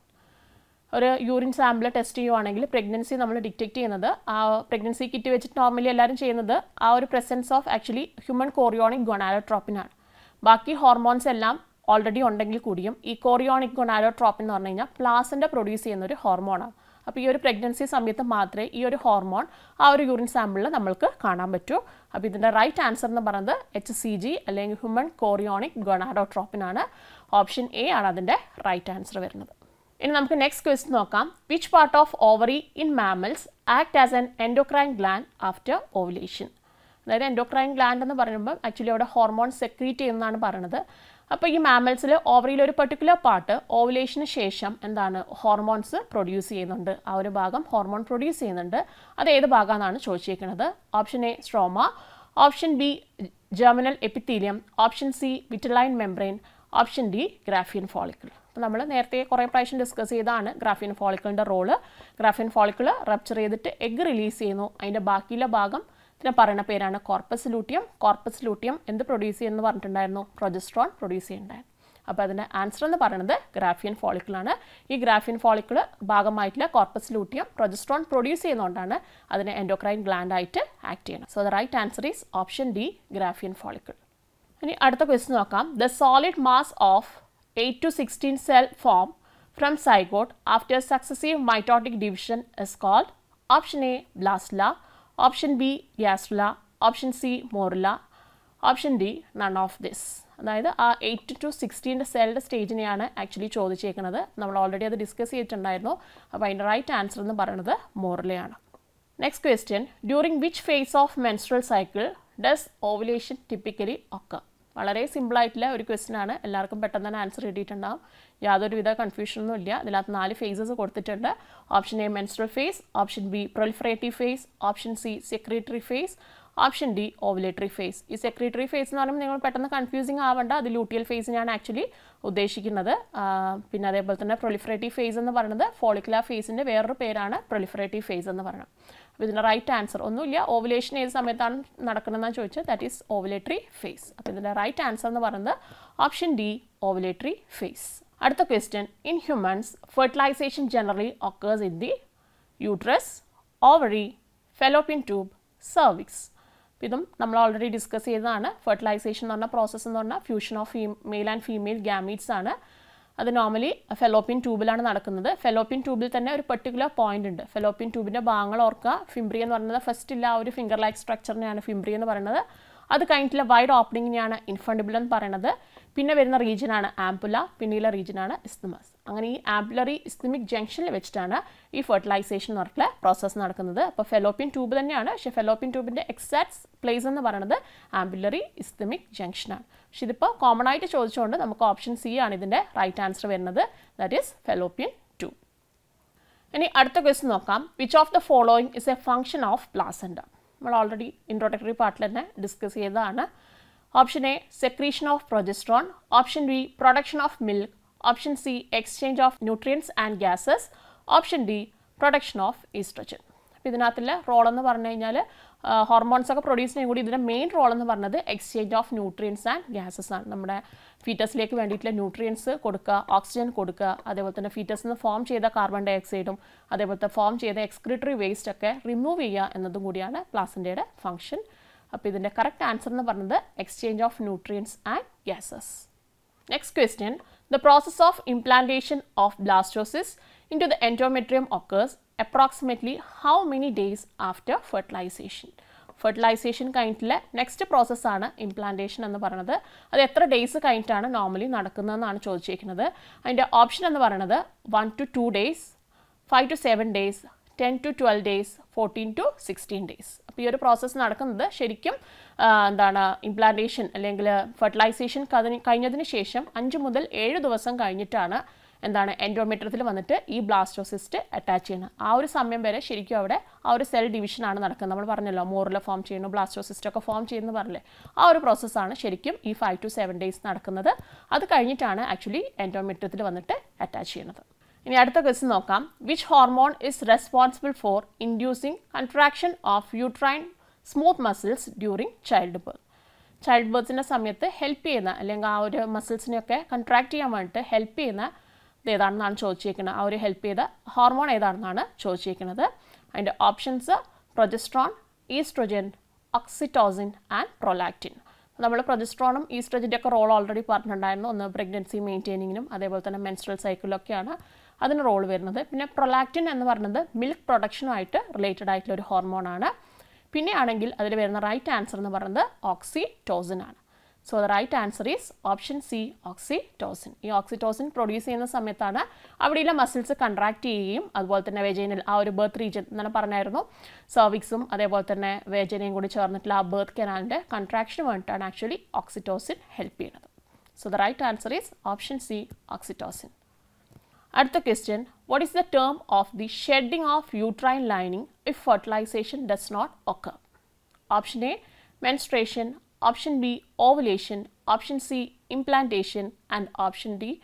ഒരു urine sample test ചെയ്യുവാണെങ്കിൽ pregnancy നമ്മൾ detect ചെയ്യുന്നത് ആ pregnancy kit വെച്ചിട്ട് normally എല്ലാവരും ചെയ്യുന്നത് ആ ഒരു presence of actually human chorionic ഗൊണാലോട്രോപ്പിനാണ് ബാക്കി ഹോർമോൺസ് എല്ലാം ഓൾറെഡി ഉണ്ടെങ്കിൽ കൂടിയും ഈ കോറിയോണിക് ഗൊണാലോട്രോപ്പിൻ എന്ന് പറഞ്ഞു കഴിഞ്ഞാൽ പ്ലാസിൻ്റെ പ്രൊഡ്യൂസ് ചെയ്യുന്ന ഒരു ഹോർമോണാണ് അപ്പോൾ ഈ ഒരു പ്രഗ്നൻസി സമയത്ത് മാത്രമേ ഈ ഒരു ഹോർമോൺ ആ ഒരു യൂറിൻ സാമ്പിളിൽ നമ്മൾക്ക് കാണാൻ പറ്റൂ അപ്പോൾ ഇതിൻ്റെ റൈറ്റ് ആൻസർ എന്ന് പറയുന്നത് എച്ച് സി ജി അല്ലെങ്കിൽ ഹ്യൂമൻ കോറിയോണിക് ഗൊണാഡോട്രോപ്പിൻ ആണ് ഓപ്ഷൻ എ ആണ് അതിൻ്റെ റൈറ്റ് ആൻസർ വരുന്നത് ഇനി നമുക്ക് നെക്സ്റ്റ് ക്വസ്റ്റ് നോക്കാം which part of ovary in mammals act as an endocrine gland after ovulation അതായത് എൻഡോക്രൈൻ ഗ്ലാൻഡ് എന്ന് പറയുമ്പോൾ ആക്ച്വലി അവിടെ ഹോർമോൺ സെക്രീറ്റ് ചെയ്യുന്നതാണ് പറയുന്നത് അപ്പോൾ ഈ മാമൽസിൽ ഓവറിയിൽ ഒരു പെർട്ടിക്കുലർ പാർട്ട് ഓവുലേഷന് ശേഷം എന്താണ് ഹോർമോൺസ് പ്രൊഡ്യൂസ് ചെയ്യുന്നുണ്ട് ആ ഒരു ഭാഗം ഹോർമോൺ പ്രൊഡ്യൂസ് ചെയ്യുന്നുണ്ട് അത് ഏത് ഭാഗമാണെന്നാണ് ചോദിച്ചിരിക്കുന്നത് option A stroma option B germinal epithelium option C vitelline membrane option D graafian follicle അപ്പോൾ നമ്മൾ നേരത്തെ കുറേ പ്രാവശ്യം ഡിസ്കസ് ചെയ്താണ് ഗ്രാഫിയൻ ഫോളിക്കിളിൻ്റെ റോള് ഗ്രാഫിയൻ ഫോളിക്കിൾ റപ്ചർ ചെയ്തിട്ട് എഗ് റിലീസ് ചെയ്യുന്നു അതിൻ്റെ ബാക്കിയുള്ള ഭാഗം ഇതിനെ പറയുന്ന പേരാണ് കോർപ്പസ് ലൂട്ടിയം കോർപ്പസ് ലൂട്ടിയം എന്ത് പ്രൊഡ്യൂസ് ചെയ്യുമെന്ന് പറഞ്ഞിട്ടുണ്ടായിരുന്നു പ്രൊജസ്ട്രോൺ പ്രൊഡ്യൂസ് ചെയ്യുന്നുണ്ടായിരുന്നു അപ്പോൾ അതിൻ്റെ ആൻസർ എന്ന് പറയുന്നത് ഗ്രാഫിയൻ ഫോളിക്കിളാണ് ഈ ഗ്രാഫിയൻ ഫോളിക്കിൾ ഭാഗമായിട്ടുള്ള കോർപ്പസ് ലൂട്ടിയം പ്രൊജസ്ട്രോൺ പ്രൊഡ്യൂസ് ചെയ്യുന്നതുകൊണ്ടാണ് അതിനെ എൻഡോക്രൈൻ ഗ്ലാൻഡ് ആയിട്ട് ആക്ട് ചെയ്യുന്നത് so the right answer is option D graafian follicle ഇനി അടുത്ത ക്വസ്റ്റ്യൻ നോക്കാം the solid mass of eight to sixteen cell form from zygote after successive mitotic division is called option A blastula option B gastrula option C morula option D none of this അതായത് ആ eight to സിക്സ്റ്റീൻ്റെ സെല്ലിൻ്റെ സ്റ്റേജിനെയാണ് actually ചോദിച്ചേക്കുന്നത് നമ്മൾ already അത് discuss ചെയ്തിട്ടുണ്ടായിരുന്നു അപ്പോൾ അതിൻ്റെ right answer എന്ന് പറയുന്നത് മോറിലയാണ് next question during which phase of menstrual cycle does ovulation typically ഒക്കെ വളരെ സിമ്പിളായിട്ടുള്ള ഒരു ക്വസ്റ്റ്യൻ ആണ് എല്ലാവർക്കും പെട്ടെന്ന് തന്നെ ആൻസർ കിട്ടിയിട്ടുണ്ടാവും യാതൊരുവിധ കൺഫ്യൂഷനൊന്നും ഇല്ല ഇതിനകത്ത് നാല് ഫേസസ് കൊടുത്തിട്ടുണ്ട് option A menstrual phase option B proliferative phase option C secretory phase option D ovulatory phase ഈ സെക്രട്ടറി ഫേസ് എന്ന് പറയുമ്പോൾ നിങ്ങൾ പെട്ടെന്ന് കൺഫ്യൂസിങ് ആവേണ്ട അത് ലൂട്ടിയൽ ഫേസിനാണ് ആക്ച്വലി ഉദ്ദേശിക്കുന്നത് ആ, പിന്നെ അതേപോലെ തന്നെ പ്രൊലിഫറേറ്റീവ് ഫേസ് എന്ന് പറയുന്നത് ഫോളിക്കുലാർ ഫേസിൻ്റെ വേറൊരു പേരാണ് പ്രൊലിഫറേറ്റീവ് ഫേസ് എന്ന് പറയുന്നത് അപ്പോൾ ഇതിൻ്റെ റൈറ്റ് ആൻസർ ഒന്നുമില്ല ഓവുലേഷൻ ഏത് സമയത്താണ് നടക്കുന്നതെന്ന് ചോദിച്ചാൽ ദാറ്റ് ഈസ് ഓവുലേറ്ററി ഫേസ് അപ്പോൾ ഇതിൻ്റെ റൈറ്റ് ആൻസർ എന്ന് പറയുന്നത് ഓപ്ഷൻ ഡി ഓവുലേറ്ററി ഫേസ് അടുത്ത question in humans fertilization generally occurs in the uterus ovary fallopian tube cervix ഇതും നമ്മൾ ഓൾറെഡി ഡിസ്കസ് ചെയ്തതാണ് ഫെർട്ടിലൈസേഷൻ എന്ന് പറഞ്ഞ പ്രോസസ്സ് എന്ന് പറഞ്ഞാൽ fusion of female and female gametes ആണ് അത് നോർമലി ഫെലോപ്പിയൻ ട്യൂബിലാണ് നടക്കുന്നത് ഫെലോപ്പിയൻ ട്യൂബിൽ തന്നെ ഒരു പെർട്ടിക്കുലർ പോയിന്റ് ഉണ്ട് ഫെലോപ്പിയൻ ട്യൂബിൻ്റെ ഭാഗങ്ങൾ ഓർക്കുക ഫിംബ്രി എന്ന് പറയുന്നത് ഫസ്റ്റ് ഇല്ല ആ ഒരു ഫിംഗർ ലൈക്ക് സ്ട്രക്ചറിനെയാണ് ഫിംബ്രി എന്ന് പറയുന്നത് അത് കഴിഞ്ഞിട്ടുള്ള വൈഡ് ഓപ്പണിങ്ങിനെയാണ് ഇൻഫണ്ടിബിൾ എന്ന് പറയുന്നത് പിന്നെ വരുന്ന റീജിയനാണ് ആംപുല പിന്നെയുള്ള റീജിയനാണ് ഇസ്തമസ് അങ്ങനെ ഈ ആംപുലറി ഇസ്തമിക് ജംഗ്ഷനിൽ വെച്ചിട്ടാണ് ഈ ഫെർട്ടിലൈസേഷൻ എന്ന് പറഞ്ഞിട്ടുള്ള പ്രോസസ്സ് നടക്കുന്നത് അപ്പോൾ ഫെലോപ്പിയൻ ട്യൂബ് തന്നെയാണ് പക്ഷേ ഫെലോപ്പിയൻ ട്യൂബിൻ്റെ എക്സാക്ട് പ്ലേസ് എന്ന് പറയുന്നത് ആംബുലറി ഇസ്തമിക് ജംഗ്ഷനാണ് പക്ഷെ ഇതിപ്പോൾ കോമൺ ആയിട്ട് ചോദിച്ചുകൊണ്ട് നമുക്ക് ഓപ്ഷൻ സി ആണ് ഇതിൻ്റെ റൈറ്റ് ആൻസർ വരുന്നത് ദാറ്റ് ഈസ് ഫെലോപ്പിയൻ ട്യൂബ് ഇനി അടുത്ത ക്വസ്റ്റ്യൻ നോക്കാം which of the following is a function of placenta നമ്മൾ ഓൾറെഡി ഇൻട്രോഡക്ടറി പാർട്ടിൽ തന്നെ ഡിസ്കസ് ചെയ്തതാണ് option A secretion of progesterone option B production of milk option C exchange of nutrients and gases option D production of estrogen അപ്പോൾ ഇതിനകത്തുള്ള role എന്ന് പറഞ്ഞു കഴിഞ്ഞാൽ hormones ഒക്കെ പ്രൊഡ്യൂസ് ചെയ്യാൻ കൂടി ഇതിൻ്റെ മെയിൻ റോൾ എന്ന് പറഞ്ഞത് exchange of nutrients and gases ആണ് നമ്മുടെ ഫീറ്റസിലേക്ക് വേണ്ടിയിട്ടുള്ള ന്യൂട്രിയൻസ് കൊടുക്കുക ഓക്സിജൻ കൊടുക്കുക അതേപോലെ തന്നെ ഫീറ്റസിൽ നിന്ന് ഫോം ചെയ്ത കാർബൺ ഡൈ ഓക്സൈഡും അതേപോലത്തെ ഫോം ചെയ്ത എക്സ്ക്രിട്ടറി വേസ്റ്റ് ഒക്കെ റിമൂവ് ചെയ്യുക എന്നതും കൂടിയാണ് പ്ലാസിൻ്റെയുടെ ഫംഗ്ഷൻ അപ്പോൾ ഇതിൻ്റെ കറക്റ്റ് ആൻസർ എന്ന് പറയുന്നത് exchange of nutrients and gases Next question. The process of implantation of blastocysts into the endometrium occurs approximately how many days after fertilization? Fertilization കഴിഞ്ഞിട്ടുള്ള നെക്സ്റ്റ് പ്രോസസ്സാണ് ഇംപ്ലാന്റേഷൻ എന്ന് പറയുന്നത് അത് എത്ര ഡേയ്സ് കഴിഞ്ഞിട്ടാണ് നോർമലി നടക്കുന്നതെന്നാണ് ചോദിച്ചിരിക്കുന്നത് അതിൻ്റെ ഓപ്ഷൻ എന്ന് പറയുന്നത് one to two days five to seven days ten to twelve days fourteen to sixteen days അപ്പോൾ ഈ ഒരു പ്രോസസ്സ് നടക്കുന്നത് ശരിക്കും ആ, എന്താണ് ഇംപ്ലാന്റേഷൻ അല്ലെങ്കിൽ ഫെർട്ടിലൈസേഷൻ കഴിഞ്ഞതിന് ശേഷം അഞ്ച് മുതൽ ഏഴ് ദിവസം കഴിഞ്ഞിട്ടാണ് എന്താണ് എൻഡോമെട്രത്തിൽ വന്നിട്ട് ഈ ബ്ലാസ്റ്റോസിസ്റ്റ് അറ്റാച്ച് ചെയ്യുന്നത് ആ ഒരു സമയം വരെ ശരിക്കും അവിടെ ആ ഒരു സെൽ ഡിവിഷനാണ് നടക്കുന്നത് നമ്മൾ പറഞ്ഞല്ലോ മോറിൽ ഫോം ചെയ്യുന്നു ബ്ലാസ്റ്റോസിസ്റ്റ് ഒക്കെ ഫോം ചെയ്യുന്നു പറഞ്ഞില്ലേ ആ ഒരു പ്രോസസ്സാണ് ശരിക്കും ഈ ഫൈവ് ടു സെവൻ ഡേയ്സ് നടക്കുന്നത് അത് കഴിഞ്ഞിട്ടാണ് ആക്ച്വലി എൻഡോമെട്രത്തിൽ വന്നിട്ട് അറ്റാച്ച് ചെയ്യുന്നത് ഇനി അടുത്ത ക്വസ്റ്റ്യൻ നോക്കാം which hormone is responsible for inducing contraction of uterine smooth muscles during child birth child ബർത്തിൻ്റെ സമയത്ത് ഹെൽപ്പ് ചെയ്യുന്ന അല്ലെങ്കിൽ ആ ഒരു മസിൽസിനെയൊക്കെ കൺട്രാക്ട് ചെയ്യാൻ വേണ്ടിയിട്ട് ഹെൽപ്പ് ചെയ്യുന്ന ഇത് ഏതാണെന്നാണ് ചോദിച്ചിരിക്കുന്നത് ആ ഒരു ഹെൽപ്പ് ചെയ്ത ഹോർമോൺ ഏതാണെന്നാണ് ചോദിച്ചിരിക്കുന്നത് അതിൻ്റെ options progesterone estrogen oxytocin and prolactin നമ്മൾ പ്രൊജസ്ട്രോണും ഈസ്ട്രജൻ്റെ ഒക്കെ റോൾ ഓൾറെഡി പറഞ്ഞിട്ടുണ്ടായിരുന്നു ഒന്ന് പ്രഗ്നൻസി മെയിൻറ്റെയിനിങ്ങിനും അതേപോലെ തന്നെ മെൻസ്ട്രൽ സൈക്കിളിലൊക്കെയാണ് അതിന് റോൾ വരുന്നത് പിന്നെ പ്രൊലാക്റ്റിൻ എന്ന് പറയുന്നത് മിൽക്ക് പ്രൊഡക്ഷനുമായിട്ട് റിലേറ്റഡ് ആയിട്ടുള്ള ഒരു ഹോർമോണാണ് പിന്നെ ആണെങ്കിൽ അതിൽ വരുന്ന റൈറ്റ് ആൻസർ എന്ന് പറയുന്നത് ഓക്സിറ്റോസിൻ ആണ് so the right answer is option C oxytocin ഈ ഓക്സിറ്റോസിൻ പ്രൊഡ്യൂസ് ചെയ്യുന്ന സമയത്താണ് അവിടെയുള്ള മസിൽസ് കൺട്രാക്ട് ചെയ്യുകയും അതുപോലെ തന്നെ വെജൈനൽ ആ ഒരു ബർത്ത് റീജിയൻ എന്നാണ് പറഞ്ഞായിരുന്നു സർവിക്സും അതേപോലെ തന്നെ വേജനയും കൂടി ചേർന്നിട്ടുള്ള ആ ബർത്ത് കനാലിൻ്റെ കൺട്രാക്ഷന് വേണ്ടിയിട്ടാണ് ആക്ച്വലി ഓക്സിറ്റോസിൻ ഹെൽപ്പ് ചെയ്യുന്നത് so the right answer is option C oxytocin അടുത്ത question what is the term of the shedding of uterine lining if fertilization does not occur option A menstruation option B ovulation option C implantation and option D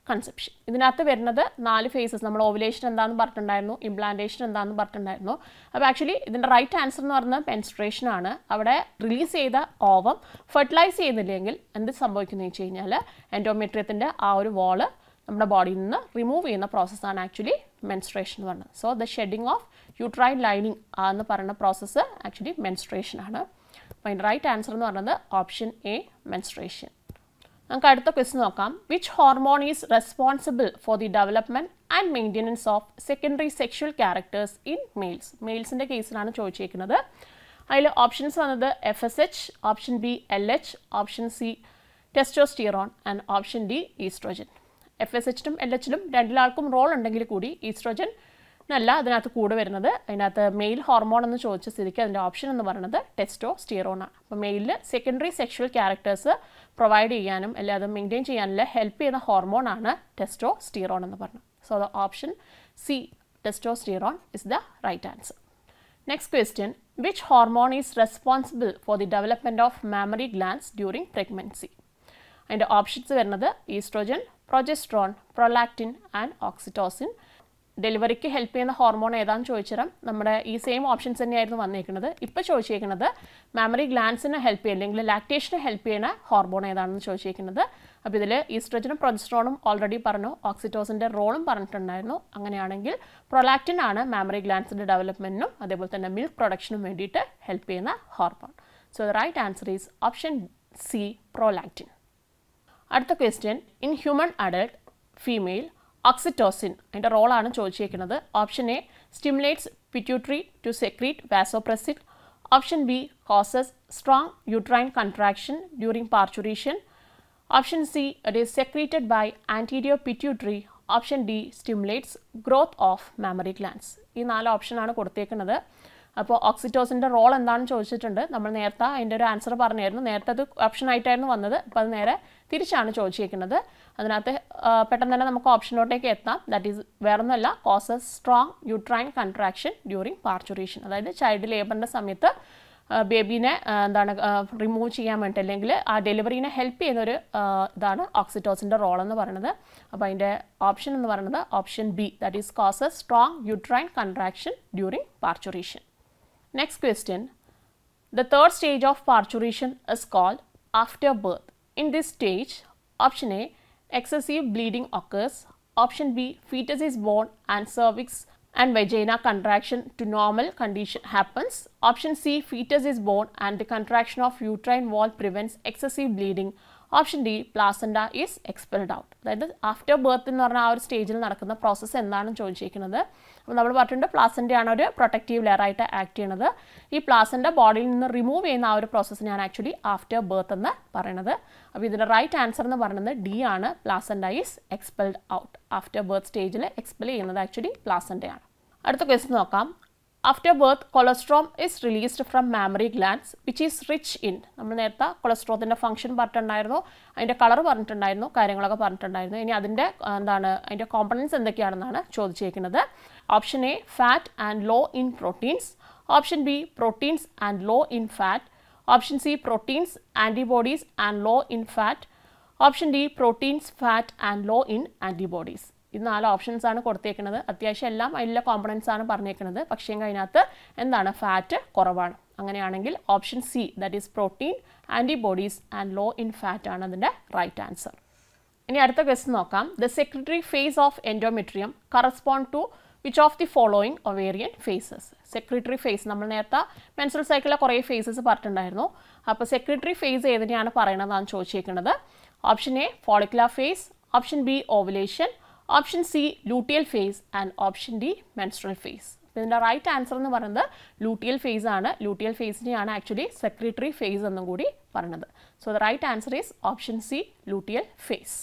conception ഇതിനകത്ത് വരുന്നത് നാല് faces നമ്മൾ ovulation എന്താണെന്ന് പറഞ്ഞിട്ടുണ്ടായിരുന്നു implantation എന്താണെന്ന് പറഞ്ഞിട്ടുണ്ടായിരുന്നു അപ്പോൾ actually ഇതിൻ്റെ റൈറ്റ് ആൻസർ എന്ന് പറയുന്നത് മെൻസ്ട്രേഷൻ ആണ് അവിടെ റിലീസ് ചെയ്ത ഓവം ഫെർട്ടിലൈസ് ചെയ്യുന്നില്ലെങ്കിൽ എന്ത് സംഭവിക്കുന്നത് വെച്ച് കഴിഞ്ഞാൽ എൻഡോമെട്രിയത്തിൻ്റെ ആ ഒരു വാള് നമ്മുടെ ബോഡിയിൽ നിന്ന് റിമൂവ് ചെയ്യുന്ന പ്രോസസ്സാണ് ആക്ച്വലി മെൻസ്ട്രേഷൻ എന്ന് പറയുന്നത് so the shedding of uterine lining എന്ന് പറയുന്ന പ്രോസസ്സ് ആക്ച്വലി മെൻസ്ട്രേഷൻ ആണ് അപ്പോൾ അതിൻ്റെ റൈറ്റ് ആൻസർ എന്ന് പറയുന്നത് ഓപ്ഷൻ എ മെൻസ്ട്രേഷൻ നമുക്ക് അടുത്ത ക്വസ്റ്റ്യൻ നോക്കാം which hormone is responsible for the development and maintenance of secondary sexual characters in males മെയിൽസിൻ്റെ കേസിലാണ് ചോദിച്ചേക്കുന്നത് അതിൽ ഓപ്ഷൻസ് വന്നത് F S H option B L H option C testosterone and option D estrogen F S എച്ചിലും L എച്ചിലും രണ്ടിലാൾക്കും role ഉണ്ടെങ്കിൽ കൂടി ഈസ്ട്രോജൻ എന്നല്ല അതിനകത്ത് കൂടെ വരുന്നത് അതിനകത്ത് മെയിൽ ഹോർമോൺ എന്ന് ചോദിച്ച സ്ഥിതിക്ക് അതിൻ്റെ ഓപ്ഷൻ എന്ന് പറയുന്നത് ടെസ്റ്റോ സ്റ്റിയറോണാണ് അപ്പോൾ മെയിലിൽ സെക്കൻഡറി സെക്ഷൽ ക്യാരക്ടേഴ്സ് പ്രൊവൈഡ് ചെയ്യാനും അല്ലെ അത് മെയിൻറ്റെയിൻ ചെയ്യാനുള്ള ഹെൽപ്പ് ചെയ്യുന്ന ഹോർമോണാണ് ടെസ്റ്റോ സ്റ്റിയറോൺ എന്ന് പറഞ്ഞത് so the option C testosterone is the right answer next question which hormone is responsible for the development of mammary glands during pregnancy അതിൻ്റെ options വരുന്നത് estrogen progesterone prolactin and oxytocin ഡെലിവറിക്ക് help ചെയ്യുന്ന hormone ഏതാണെന്ന് ചോദിച്ചാൽ നമ്മുടെ ഈ same options തന്നെയായിരുന്നു വന്നേക്കുന്നത് ഇപ്പോൾ ചോദിച്ചേക്കുന്നത് മാമറി ഗ്ലാൻസിന് ഹെൽപ്പ് ചെയ്യുക അല്ലെങ്കിൽ ലാക്ടേഷന് ഹെൽപ്പ് ചെയ്യുന്ന ഹോർമോൺ ഏതാണെന്ന് ചോദിച്ചേക്കുന്നത് അപ്പോൾ ഇതിൽ ഈസ്ട്രജനും പ്രൊജസ്ട്രോണും ഓൾറെഡി പറഞ്ഞു ഓക്സിറ്റോസിൻ്റെ റോളും പറഞ്ഞിട്ടുണ്ടായിരുന്നു അങ്ങനെയാണെങ്കിൽ പ്രൊലാക്റ്റിൻ ആണ് മാമറി ഗ്ലാൻസിൻ്റെ ഡെവലപ്മെൻറ്റിനും അതേപോലെ തന്നെ മിൽക്ക് പ്രൊഡക്ഷനും വേണ്ടിയിട്ട് ഹെൽപ്പ് ചെയ്യുന്ന hormone so the right answer is option C prolactin അടുത്ത question in human adult female oxytocin അതിൻ്റെ റോളാണ് ചോദിച്ചേക്കുന്നത് option A stimulates pituitary to secrete vasopressin option B causes strong uterine contraction during parturition option C it is secreted by anterior pituitary option D stimulates growth of mammary glands ഈ നാല് ഓപ്ഷനാണ് കൊടുത്തേക്കുന്നത് അപ്പോൾ ഓക്സിറ്റോസിൻ്റെ role എന്താണെന്ന് ചോദിച്ചിട്ടുണ്ട് നമ്മൾ നേരത്തെ അതിൻ്റെ ഒരു ആൻസർ പറഞ്ഞായിരുന്നു നേരത്തെ അത് ഓപ്ഷൻ ആയിട്ടായിരുന്നു വന്നത് അപ്പോൾ അത് നേരെ തിരിച്ചാണ് ചോദിച്ചിരിക്കുന്നത് അതിനകത്ത് പെട്ടെന്ന് തന്നെ നമുക്ക് ഓപ്ഷനിലോട്ടേക്ക് എത്താം ദാറ്റ് ഈസ് വേറൊന്നുമല്ല causes strong uterine contraction during parturition അതായത് ചൈൽഡ് ലേബറിൻ്റെ സമയത്ത് ബേബീനെ എന്താണ് റിമൂവ് ചെയ്യാൻ വേണ്ടി അല്ലെങ്കിൽ ആ ഡെലിവറീനെ ഹെൽപ്പ് ചെയ്യുന്നൊരു ഇതാണ് ഓക്സിറ്റോസിൻ്റെ റോൾ എന്ന് പറയുന്നത് അപ്പോൾ അതിൻ്റെ ഓപ്ഷൻ എന്ന് പറയുന്നത് option B that is causes strong uterine contraction during parturition Next question. The third stage of parturition is called after birth. In this stage, option A, excessive bleeding occurs. Option B, fetus is born and cervix and vagina contraction to normal condition happens. Option C, fetus is born and the contraction of uterine wall prevents excessive bleeding. Option D placenta is expelled out അതായത് after birth എന്ന് പറഞ്ഞ ആ ഒരു സ്റ്റേജിൽ നടക്കുന്ന process എന്താണെന്ന് ചോദിച്ചിരിക്കുന്നത് അപ്പോൾ നമ്മൾ പറഞ്ഞിട്ടുണ്ട് പ്ലാസൻ്റെയാണ് ഒരു പ്രൊട്ടക്റ്റീവ് ലെയർ ആയിട്ട് ആക്ട് ചെയ്യുന്നത് ഈ പ്ലാസൻ്റെ ബോഡിയിൽ നിന്ന് റിമൂവ് ചെയ്യുന്ന ആ ഒരു പ്രോസസ്സിനെയാണ് ആക്ച്വലി ആഫ്റ്റർ ബർത്ത് എന്ന് പറയുന്നത് അപ്പോൾ ഇതിൻ്റെ റൈറ്റ് ആൻസർ എന്ന് പറയുന്നത് ഡി ആണ് placenta is expelled out after birth സ്റ്റേജിൽ എക്സ്പെൽ ചെയ്യുന്നത് ആക്ച്വലി പ്ലാസൻ്റെയാണ് അടുത്ത ക്വസ്റ്റ്യൻ നോക്കാം after birth colostrum is released from mammary glands which is rich in നമ്മൾ നേരത്തെ കൊളസ്ട്രോത്തിൻ്റെ ഫംഗ്ഷൻ പറഞ്ഞിട്ടുണ്ടായിരുന്നു അതിൻ്റെ കളർ പറഞ്ഞിട്ടുണ്ടായിരുന്നു കാര്യങ്ങളൊക്കെ പറഞ്ഞിട്ടുണ്ടായിരുന്നു ഇനി അതിൻ്റെ എന്താണ് അതിൻ്റെ കോമ്പണൻസ് എന്തൊക്കെയാണെന്നാണ് ചോദിച്ചിരിക്കുന്നത് option A fat and low in proteins option B proteins and low in fat option C proteins antibodies and low in fat option D proteins fat and low in antibodies ഇത് നാല് options ആണ് കൊടുത്തേക്കുന്നത് അത്യാവശ്യം എല്ലാം അതിലെ components ആണ് പറഞ്ഞേക്കുന്നത് പക്ഷേ അതിനകത്ത് എന്താണ് ഫാറ്റ് കുറവാണ് അങ്ങനെയാണെങ്കിൽ option C that is protein antibodies and low in fat ആണ് അതിൻ്റെ റൈറ്റ് ആൻസർ ഇനി അടുത്ത ക്വസ്റ്റ്യൻ നോക്കാം the secretary phase of endometrium correspond to which of the following ovarian phases secretary phase നമ്മൾ നേരത്തെ മെൻസുറൽ സൈക്കിളിലെ കുറേ ഫേസസ് പറഞ്ഞിട്ടുണ്ടായിരുന്നു അപ്പോൾ സെക്രട്ടറി ഫേസ് ഏതിനെയാണ് പറയണതെന്നാണ് ചോദിച്ചേക്കുന്നത് option A follicular phase option B ovulation option C luteal phase and option D menstrual phase ഇതിൻ്റെ റൈറ്റ് ആൻസർ എന്ന് പറയുന്നത് ലൂട്ടിയൽ ഫേസ് ആണ് ലൂട്ടിയൽ ഫേസിനെയാണ് ആക്ച്വലി സെക്രട്ടറി ഫേസ് എന്നും കൂടി പറയുന്നത് so the right answer is option C luteal phase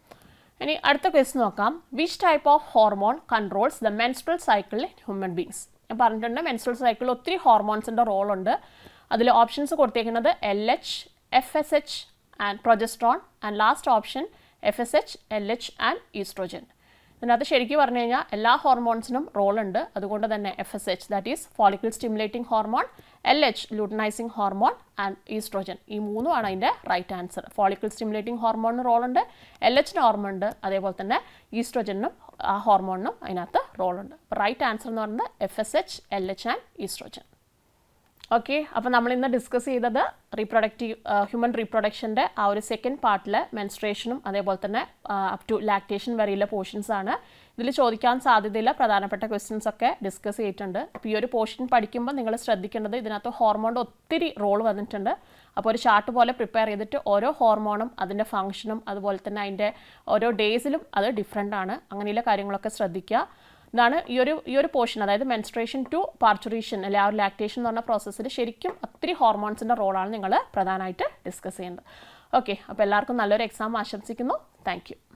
ഇനി അടുത്ത ക്വസ്റ്റ് നോക്കാം which type of hormone controls the menstrual cycle in human beings ഞാൻ പറഞ്ഞിട്ടുണ്ട് മെൻസ്ട്രൽ സൈക്കിളിൽ ഒത്തിരി ഹോർമോൺസിൻ്റെ റോളുണ്ട് അതിൽ ഓപ്ഷൻസ് കൊടുത്തേക്കുന്നത് L H F S H and progesterone and last option F S H L H and oestrogen ഇതിനകത്ത് ശരിക്കും പറഞ്ഞു കഴിഞ്ഞാൽ എല്ലാ ഹോർമോൺസിനും റോൾ ഉണ്ട് അതുകൊണ്ട് തന്നെ F S H that is follicle stimulating hormone L H luteinising hormone and oestrogen ഈ മൂന്നുമാണ് അതിൻ്റെ റൈറ്റ് ആൻസർ ഫോളിക്കിൾ സ്റ്റിമുലേറ്റിംഗ് ഹോർമോണിന് റോളുണ്ട് എൽ എച്ചിന് ഹോർമോൺ ഉണ്ട് അതേപോലെ തന്നെ ഈസ്ട്രോജനും ആ ഹോർമോണിനും അതിനകത്ത് റോളുണ്ട് അപ്പോൾ റൈറ്റ് ആൻസർ എന്ന് പറയുന്നത് F S H L H and oestrogen okay അപ്പോൾ നമ്മൾ ഇന്ന് ഡിസ്കസ് ചെയ്തത് റീപ്രൊഡക്റ്റീവ് ഹ്യൂമൻ റീപ്രൊഡക്ഷൻ്റെ ആ ഒരു സെക്കൻഡ് പാർട്ടിലെ മെൻസ്ട്രേഷനും അതേപോലെ തന്നെ അപ് ടു ലാക്ടേഷൻ വരെയുള്ള പോർഷൻസ് ആണ് ഇതിൽ ചോദിക്കാൻ സാധ്യതയില്ല പ്രധാനപ്പെട്ട ക്വസ്റ്റ്യൻസ് ഒക്കെ ഡിസ്കസ് ചെയ്തിട്ടുണ്ട് അപ്പോൾ ഈ ഒരു പോർഷൻ പഠിക്കുമ്പോൾ നിങ്ങൾ ശ്രദ്ധിക്കേണ്ടത് ഇതിനകത്ത് ഹോർമോണിൻ്റെ ഒത്തിരി റോൾ വന്നിട്ടുണ്ട് അപ്പോൾ ഒരു ചാർട്ട് പോലെ പ്രിപ്പയർ ചെയ്തിട്ട് ഓരോ ഹോർമോണും അതിൻ്റെ ഫംഗ്ഷനും അതുപോലെ തന്നെ അതിൻ്റെ ഓരോ ഡേയ്സിലും അത് ഡിഫറെൻ്റ് ആണ് അങ്ങനെയുള്ള കാര്യങ്ങളൊക്കെ ശ്രദ്ധിക്കുക ഇതാണ് ഈ ഒരു ഈ ഒരു പോർഷൻ അതായത് മെൻസ്ട്രേഷൻ ടു പാർച്ചുറേഷൻ അല്ലെ ആ ഒരു ലാക്ടേഷൻ എന്ന് പറഞ്ഞ പ്രോസസ്സിൽ ശരിക്കും ഒത്തിരി ഹോർമോൺസിൻ്റെ റോളാണ് നിങ്ങൾ പ്രധാനമായിട്ട് ഡിസ്കസ് ചെയ്യുന്നത് ഓക്കെ അപ്പോൾ എല്ലാവർക്കും നല്ലൊരു എക്സാം ആശംസിക്കുന്നു താങ്ക്